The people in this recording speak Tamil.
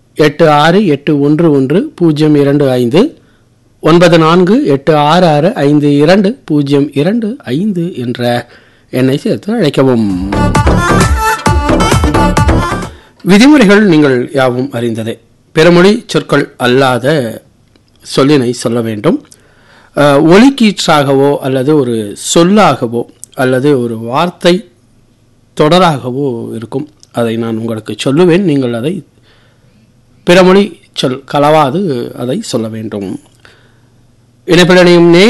எட்டு ஆறு எட்டு ஒன்று ஒன்று பூஜ்ஜியம் இரண்டு ஐந்து ஒன்பது நான்கு எட்டு ஆறு ஆறு ஐந்து இரண்டு பூஜ்ஜியம் இரண்டு ஐந்து என்ற எண்ணை சேர்த்து அழைக்கவும் விதிமுறைகள் நீங்கள் யாவும் அறிந்ததே பிறமொழி சொற்கள் அல்லாத சொல்லினை சொல்ல வேண்டும் அஹ், ஒலிக்கீற்றாகவோ அல்லது ஒரு சொல்லாகவோ அல்லது ஒரு வார்த்தை தொடராகவோ இருக்கும் அதை நான் உங்களுக்கு சொல்லுவேன் நீங்கள் அதை பிறமொழி சொல் கலவாது அதை சொல்ல வேண்டும் இணைப்பிலனையும் நே